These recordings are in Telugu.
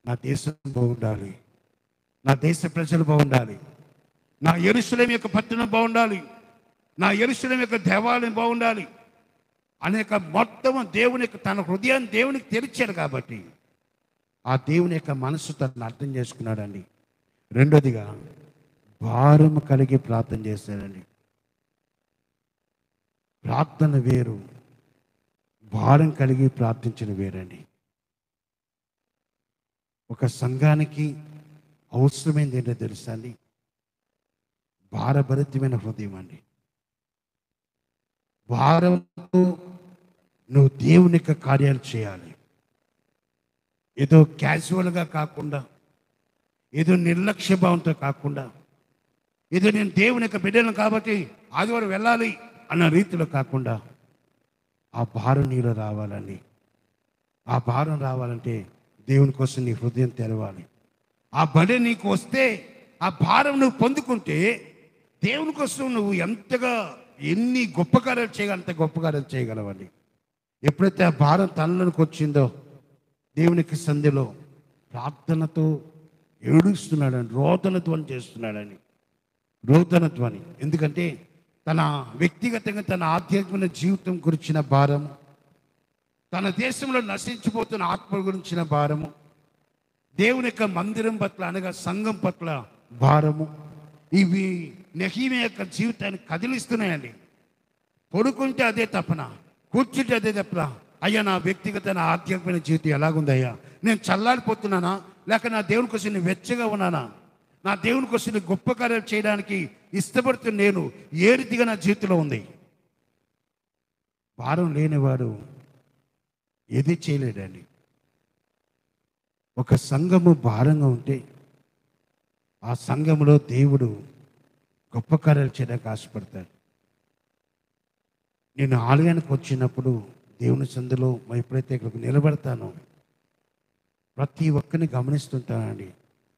నా దేశం బాగుండాలి నా దేశ ప్రజలు బాగుండాలి నా ఎరుసలేం యొక్క పట్టణం బాగుండాలి నా ఎరుసలేం యొక్క దేవాలయం బాగుండాలి అనేక మొత్తం దేవుని యొక్క తన హృదయాన్ని దేవునికి తెరిచాడు కాబట్టి ఆ దేవుని యొక్క మనసు తనను అర్థం చేసుకున్నాడండి రెండోదిగా భారం కలిగి ప్రార్థన చేశాడండి ప్రార్థన వేరు భారం కలిగి ప్రార్థించిన వేరండి ఒక సంఘానికి అవసరమైంది ఏంటో తెలుసా అండి భారభరితమైన హృదయం అండి భారంతో నువ్వు దేవుని యొక్క కార్యాలు చేయాలి ఏదో క్యాజువల్గా కాకుండా ఏదో నిర్లక్ష్య భావంతో కాకుండా ఏదో నేను దేవుని యొక్క బిడ్డను కాబట్టి ఆదివారం వెళ్ళాలి అన్న రీతిలో కాకుండా ఆ భారం నీలో రావాలని ఆ భారం రావాలంటే దేవుని కోసం నీ హృదయం తెరవాలి ఆ బలి నీకు వస్తే ఆ భారం నువ్వు పొందుకుంటే దేవుని కోసం నువ్వు ఎంతగా ఎన్ని గొప్ప కార్యాలు చేయగల అంత గొప్ప కార్యాలు చేయగలవండి ఎప్పుడైతే ఆ భారం తనలోకి వచ్చిందో దేవునికి సంధిలో ప్రార్థనతో ఏడుస్తున్నాడని రోదన ధ్వని చేస్తున్నాడని రోదన ధ్వని ఎందుకంటే తన వ్యక్తిగతంగా తన ఆధ్యాత్మిక జీవితం గురించిన భారం తన దేశంలో నశించిపోతున్న ఆత్మ గురించిన భారము దేవుని యొక్క మందిరం పట్ల అనగా సంఘం పట్ల భారము ఇవి నెహీమే యొక్క జీవితాన్ని కదిలిస్తున్నాయండి పడుకుంటే అదే తపన కూర్చుంటే అదే తపన అయ్యా నా వ్యక్తిగత నా ఆధ్యాత్మిక జీవితం ఎలాగుందయ్యా నేను చల్లారిపోతున్నానా లేక నా దేవుని కోసం నేను వెచ్చగా ఉన్నానా నా దేవుని కోసం నేను గొప్ప కార్యాలు చేయడానికి ఇష్టపడుతున్న నేను ఏ రీతిగా నా జీవితంలో ఉంది భారం లేనివాడు ఏది చేయలేడండి ఒక సంఘము భారంగా ఉంటే ఆ సంఘములో దేవుడు గొప్ప కార్యాలు చేయడానికి ఆశపడతాడు నేను ఆలయానికి వచ్చినప్పుడు దేవుని సందులో మరి ఎప్పుడైతే ఇక్కడికి నిలబడతానో ప్రతి ఒక్కరిని గమనిస్తుంటానండి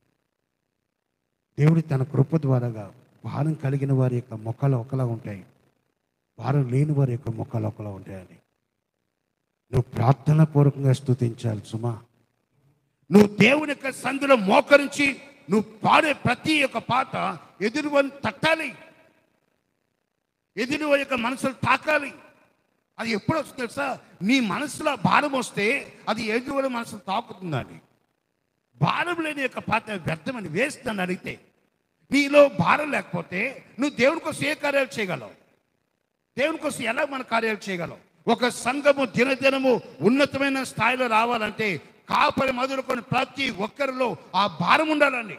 దేవుడి తన కృప ద్వారాగా భారం కలిగిన వారి యొక్క మొక్కలు ఒకలా ఉంటాయి భారం లేని వారి యొక్క మొక్కలు ఒకలా ఉంటాయండి నువ్వు ప్రార్థన పూర్వకంగా స్తుతించాలి సుమా నువ్వు దేవుని యొక్క సందులో మోకరించి నువ్వు పాడే ప్రతి ఒక్క పాట ఎదురువని తట్టాలి ఎదురు యొక్క మనసులు తాకాలి అది ఎప్పుడు వస్తుంది తెలుసా నీ మనసులో భారం వస్తే అది ఎదురు మనసులు తాకుతుందండి భారం లేని యొక్క పాట వ్యర్థమని వేస్ట్ అని అడిగితే నీలో భారం లేకపోతే నువ్వు దేవుని కోసం ఏ కార్యాలు చేయగలవు దేవుని కోసం ఎలా మన కార్యాలు చేయగలం ఒక సంఘము దినదినము ఉన్నతమైన స్థాయిలో రావాలంటే కాపరి మొదలుకొని ప్రతి ఒక్కరిలో ఆ భారం ఉండాలండి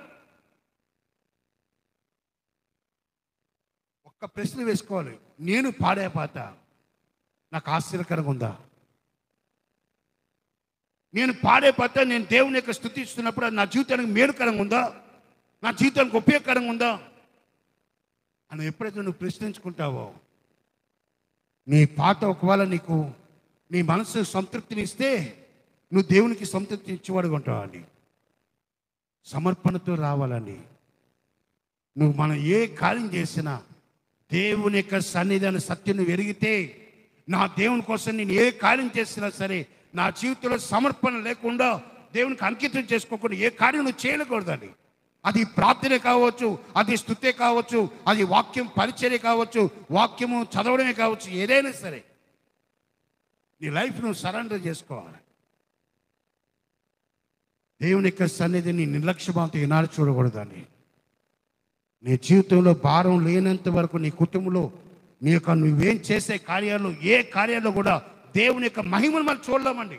ఒక్క ప్రశ్న వేసుకోవాలి నేను పాడే పాట నాకు ఆశ్చర్యకరంగా ఉందా నేను పాడే పాట నేను దేవుని యొక్క స్థుతిస్తున్నప్పుడు అది నా జీవితానికి మేలుకరంగా ఉందా నా జీవితానికి ఉపయోగకరంగా ఉందా అని ఎప్పుడైతే నువ్వు ప్రశ్నించుకుంటావో నీ పాట ఒకవేళ నీకు నీ మనసు సంతృప్తిని ఇస్తే నువ్వు దేవునికి సంతృప్తి ఇచ్చేవాడు ఉంటావండి సమర్పణతో రావాలండి నువ్వు మనం ఏ కార్యం చేసినా దేవుని యొక్క సన్నిధాన సత్యం నువ్వు ఎరిగితే నా దేవుని కోసం నేను ఏ కార్యం చేసినా సరే నా జీవితంలో సమర్పణ లేకుండా దేవునికి అంకితం చేసుకోకుండా ఏ కార్యం నువ్వు చేయకూడదండి అది ప్రార్థనే కావచ్చు అది స్థుతే కావచ్చు అది వాక్యం పరిచర్య కావచ్చు వాక్యము చదవడమే కావచ్చు ఏదైనా సరే నీ లైఫ్ నువ్వు సరెండర్ చేసుకోవాలి దేవుని యొక్క సన్నిధిని నిర్లక్ష్యభావంతో ఈనాడు చూడకూడదండి నీ జీవితంలో భారం లేనంత వరకు నీ కుటుంబంలో నీ యొక్క నువ్వేం చేసే కార్యాలు ఏ కార్యాల్లో కూడా దేవుని యొక్క మహిమను మనం చూడలేమండి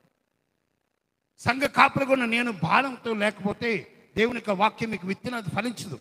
సంఘ కాపులు కూడా నేను భారంతో లేకపోతే దేవుని యొక్క వాక్యం మీకు విత్తనది ఫలించదు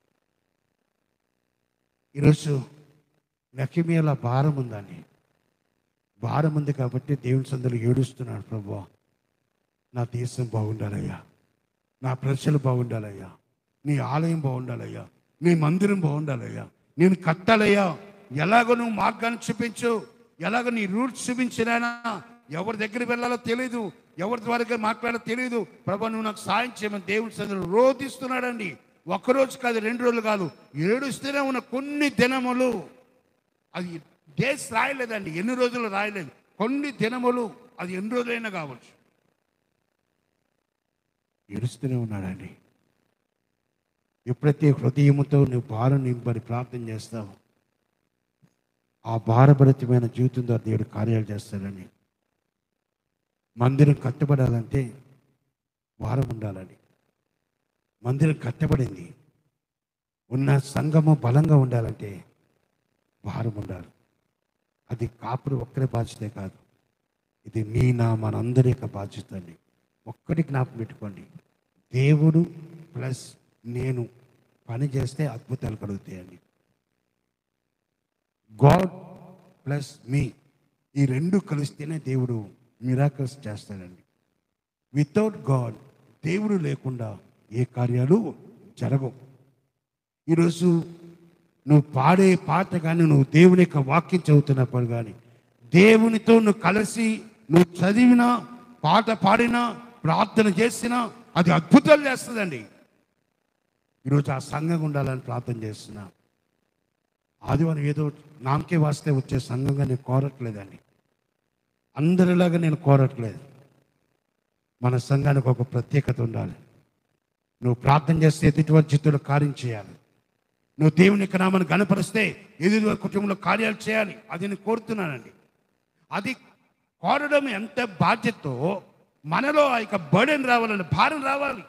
ఈరోజు లక్ష్మీల భారం ఉందండి భారం ఉంది కాబట్టి దేవుని సందులో ఏడుస్తున్నాడు ప్రభు నా దేశం బాగుండాలయ్యా నా ప్రజలు బాగుండాలయ్యా నీ ఆలయం బాగుండాలయ్యా నీ మందిరం బాగుండాలయ్యా నేను కట్టాలయ్యా ఎలాగో నువ్వు మార్గాన్ని చూపించు ఎలాగో నీ రూట్స్ చూపించినా ఎవరి దగ్గరికి వెళ్ళాలో తెలియదు ఎవరి ద్వారా మాట్లాడాలో తెలియదు ప్రభా నువ్వు నాకు సాయం చేయమని దేవుని సందులో రోధిస్తున్నాడండి ఒక్కరోజు కాదు రెండు రోజులు కాదు ఏడుస్తూనే ఉన్న కొన్ని దినములు అది డేస్ రాయలేదండి ఎన్ని రోజులు రాయలేదు కొన్ని దినములు అది ఎన్ని రోజులైనా కావచ్చు ఏడుస్తూనే ఉన్నాడండి ఎప్పుడైతే హృదయముతో నువ్వు భారం నింపని ప్రార్థన చేస్తావు ఆ భారభరితమైన జీవితం ద్వారా దేవుడు కార్యాలు చేస్తాడని మందిరం కట్టబడాలంటే భారం ఉండాలని మందిరం కట్టబడింది ఉన్న సంఘము బలంగా ఉండాలంటే భారం ఉండాలి అది కాపురు ఒక్కరి బాధ్యతే కాదు ఇది మీ నా మనందరి యొక్క బాధ్యత అండి ఒక్కటి జ్ఞాపకం పెట్టుకోండి దేవుడు ప్లస్ నేను పని చేస్తే అద్భుతాలు కలుగుతాయండి గాడ్ ప్లస్ మీ ఈ రెండు కలిస్తేనే దేవుడు మిరాకల్స్ చేస్తాడండి వితౌట్ గాడ్ దేవుడు లేకుండా ఏ కార్యాలు జరగవు ఈరోజు నువ్వు పాడే పాట కానీ నువ్వు దేవుని యొక్క వాక్యం చదువుతున్నప్పుడు కానీ దేవునితో నువ్వు కలిసి నువ్వు చదివిన పాట పాడినా ప్రార్థన చేసినా అది అద్భుతాలు చేస్తుందండి ఈరోజు ఆ సంఘం ఉండాలని ప్రార్థన చేస్తున్నా ఆదివారం ఏదో నామకే వాస్తే వచ్చే సంఘంగా నేను కోరట్లేదండి అందరిలాగా నేను కోరట్లేదు మన సంఘానికి ఒక ప్రత్యేకత ఉండాలి నువ్వు ప్రార్థన చేస్తే ఎదుటివారి చిత్తులు కార్యం చేయాలి నువ్వు దేవుని యొక్క నామాన్ని గణపరిస్తే ఎదుటి కుటుంబంలో కార్యాలు చేయాలి అది నేను కోరుతున్నానండి అది కోరడం ఎంత బాధ్యతో మనలో ఆ యొక్క బర్డెన్ రావాలని భారం రావాలి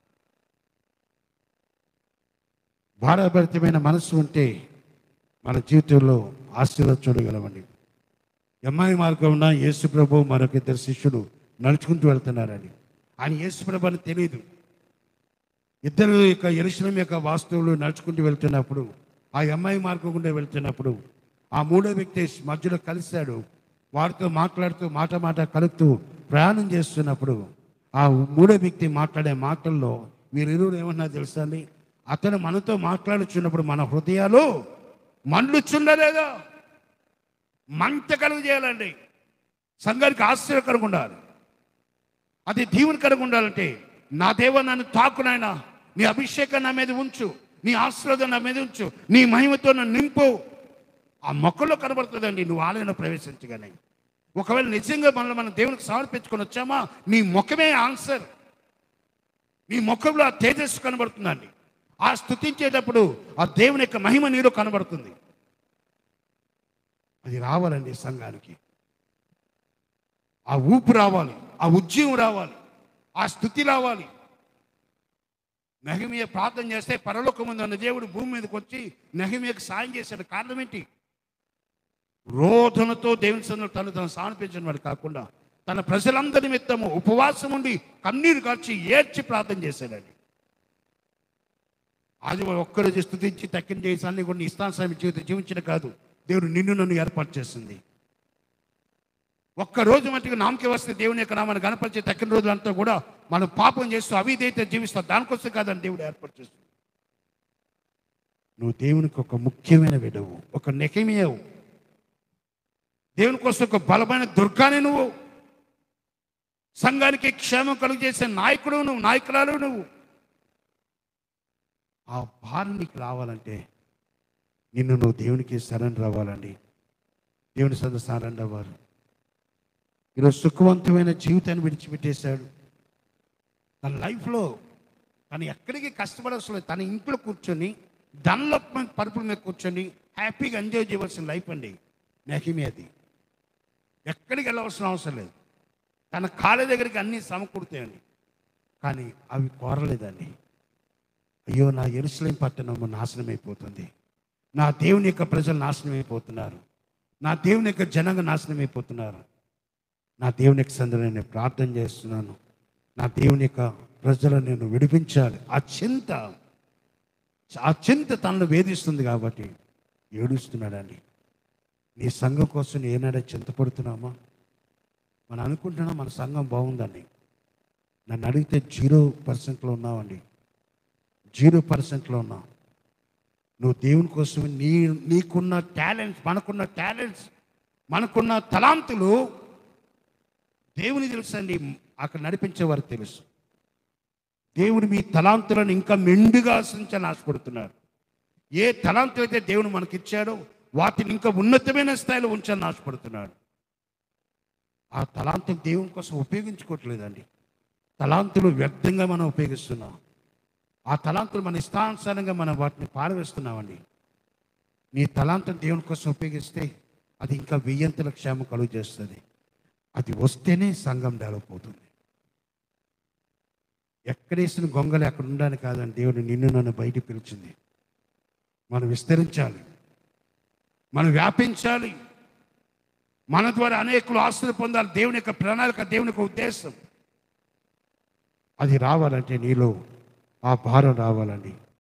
భారభరితమైన మనస్సు ఉంటే మన జీవితంలో ఆశీర్వాదం చూడగలమండి ఎమ్మాయి మార్గంలో యేసు ప్రభు మరొక ఇద్దరు శిష్యులు నడుచుకుంటూ వెళ్తున్నారని ఆయన యేసు ప్రభు అని తెలియదు ఇద్దరు యొక్క ఎరుశలం యొక్క వాస్తువులు నడుచుకుంటూ వెళ్తున్నప్పుడు ఆ అమ్మాయి మార్గం గుండా వెళ్తున్నప్పుడు ఆ మూడో వ్యక్తి మధ్యలో కలిశాడు వారితో మాట్లాడుతూ మాట మాట కలుపుతూ ప్రయాణం చేస్తున్నప్పుడు ఆ మూడో వ్యక్తి మాట్లాడే మాటల్లో వీరిరువురు ఏమన్నా తెలుసా అండి అతను మనతో మాట్లాడుచున్నప్పుడు మన హృదయాలు మండుచుండలేదా మంట కలుగు చేయాలండి సంఘానికి ఆశ్చర్యకరంగా ఉండాలి అది దీవునికరంగా ఉండాలంటే నా దేవ నన్ను తాకు నాయనా నీ అభిషేకం నా మీద ఉంచు నీ ఆశీర్వాదం నా మీద ఉంచు నీ మహిమతో నన్ను నింపు ఆ మొక్కలో కనబడుతుందండి నువ్వు ఆలయంలో ప్రవేశించగానే ఒకవేళ నిజంగా మనల్ని మనం దేవునికి సమర్పించుకొని వచ్చామా నీ ముఖమే ఆన్సర్ నీ ముఖంలో ఆ తేజస్సు కనబడుతుందండి ఆ స్థుతించేటప్పుడు ఆ దేవుని యొక్క మహిమ నీలో కనబడుతుంది అది రావాలండి సంఘానికి ఆ ఊపు రావాలి ఆ ఉద్యమం రావాలి ఆ స్థుతి రావాలి నహిమియ ప్రార్థన చేస్తే పరలోకం ముందు ఉన్న దేవుడు భూమి మీదకి వచ్చి నహిమియకు సాయం చేశాడు కారణం ఏంటి రోధనతో దేవుని సందులో తను తను సమర్పించిన వాడు కాకుండా తన ప్రజలందరి నిమిత్తము ఉపవాసం ఉండి కన్నీరు కార్చి ఏడ్చి ప్రార్థన చేశాడండి అది ఒక్కరోజు స్థుతించి తక్కిన చేసి అన్ని కొన్ని ఇష్టానుసారం జీవితం జీవించిన కాదు దేవుడు నిన్ను నన్ను ఏర్పాటు చేస్తుంది ఒక్క రోజు మట్టుకు నామకి వస్తే దేవుని యొక్క నామాన్ని గణపరిచే తక్కిన రోజులంతా కూడా మనం పాపం చేస్తూ అవిధేయత జీవిస్తాం దానికోసం కాదని దేవుడు ఏర్పాటు చేస్తుంది నువ్వు దేవునికి ఒక ముఖ్యమైన విడవు ఒక నెకమియవు దేవుని కోసం ఒక బలమైన దుర్గానే నువ్వు సంఘానికి క్షేమం కలుగు చేసే నాయకుడు నువ్వు నాయకురాలు నువ్వు ఆ భారం నీకు రావాలంటే నిన్ను నువ్వు దేవునికి సరెండర్ అవ్వాలండి దేవుని సంద సరెండర్ అవ్వాలి ఈరోజు సుఖవంతమైన జీవితాన్ని విడిచిపెట్టేశాడు తన లైఫ్లో తను ఎక్కడికి కష్టపడవలసిన లేదు. తన ఇంట్లో కూర్చొని దానిలో పరుపుల మీద కూర్చొని హ్యాపీగా ఎంజాయ్ చేయవలసిన లైఫ్ అండి నెహిమి అది ఎక్కడికి వెళ్ళవలసిన అవసరం లేదు తన కాళ్ళ దగ్గరికి అన్నీ సమకూరుతాయండి కానీ అవి కోరలేదండి అయ్యో నా ఎరుసలేం పట్టణము నాశనం అయిపోతుంది నా దేవుని యొక్క ప్రజలు నాశనం అయిపోతున్నారు నా దేవుని యొక్క జనంగా నాశనం అయిపోతున్నారు నా దేవుని యొక్క సందులో నేను ప్రార్థన చేస్తున్నాను నా దేవుని యొక్క ప్రజలను నేను విడిపించాలి ఆ చింత ఆ చింత తనను వేధిస్తుంది కాబట్టి ఏడుస్తున్నాడండి నీ సంఘం కోసం ఏనాడే చింతపడుతున్నామా మనం అనుకుంటున్నాం మన సంఘం బాగుందండి నన్ను అడిగితే జీరో పర్సెంట్లో ఉన్నామండి జీరో పర్సెంట్లో ఉన్నాం నువ్వు దేవుని కోసం నీ నీకున్న టాలెంట్స్ మనకున్న టాలెంట్స్ మనకున్న తలాంతులు దేవుని తెలుసండి అక్కడ నడిపించేవారు తెలుసు దేవుడు మీ తలాంతులను ఇంకా మెండుగా ఆశించాలని ఆశపడుతున్నారు ఏ తలాంతులు అయితే దేవుడు మనకిచ్చాడో వాటిని ఇంకా ఉన్నతమైన స్థాయిలో ఉంచాలని ఆశపడుతున్నాడు ఆ తలాంతం దేవుని కోసం ఉపయోగించుకోవట్లేదండి తలాంతులు వ్యర్థంగా మనం ఉపయోగిస్తున్నాం ఆ తలాంతులు మన ఇష్టానుసారంగా మనం వాటిని పారవేస్తున్నామండి నీ తలాంతం దేవుని కోసం ఉపయోగిస్తే అది ఇంకా వెయ్యంతుల క్షేమం కలుగు చేస్తుంది అది వస్తేనే సంఘం డెవలప్ అవుతుంది ఎక్కడేసిన గొంగలు అక్కడ ఉండడానికి కాదని దేవుడు నిన్ను నన్ను బయట పిలిచింది మనం విస్తరించాలి మనం వ్యాపించాలి మన ద్వారా అనేకులు ఆస్తులు పొందాలి దేవుని యొక్క ప్రణాళిక దేవుని యొక్క ఉద్దేశం అది రావాలంటే నీలో ఆ భారం రావాలండి